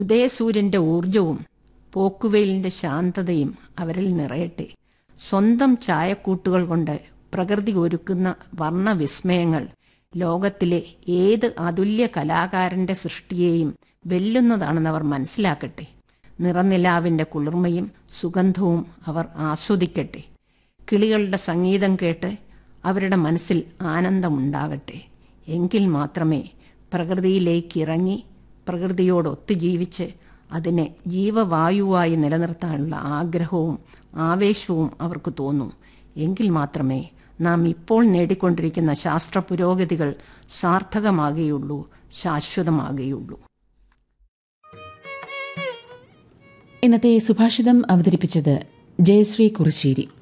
ഉദയസൂര്യന്റെ ഊർജവും പോക്കുവെയിലിന്റെ ശാന്തതയും അവരിൽ നിറയട്ടെ സ്വന്തം ചായക്കൂട്ടുകൾ കൊണ്ട് പ്രകൃതി ഒരുക്കുന്ന വർണ്ണവിസ്മയങ്ങൾ ലോകത്തിലെ ഏത് അതുല്യ കലാകാരന്റെ സൃഷ്ടിയെയും വെല്ലുന്നതാണെന്ന് അവർ മനസ്സിലാക്കട്ടെ നിറനിലാവിന്റെ കുളിർമയും സുഗന്ധവും അവർ ആസ്വദിക്കട്ടെ കിളികളുടെ സംഗീതം കേട്ട് അവരുടെ മനസ്സിൽ ആനന്ദമുണ്ടാകട്ടെ എങ്കിൽ മാത്രമേ പ്രകൃതിയിലേക്ക് ഇറങ്ങി പ്രകൃതിയോട് ഒത്തുജീവിച്ച് അതിനെ ജീവവായുവായി നിലനിർത്താനുള്ള ആഗ്രഹവും ആവേശവും അവർക്ക് തോന്നൂ എങ്കിൽ മാത്രമേ നാം ഇപ്പോൾ നേടിക്കൊണ്ടിരിക്കുന്ന ശാസ്ത്ര പുരോഗതികൾ സാർത്ഥകമാകുകയുള്ളൂ ശാശ്വതമാകുകയുള്ളൂ ഇന്നത്തെ സുഭാഷിതം അവതരിപ്പിച്ചത് ജയശ്രീ കുറിശ്ശേരി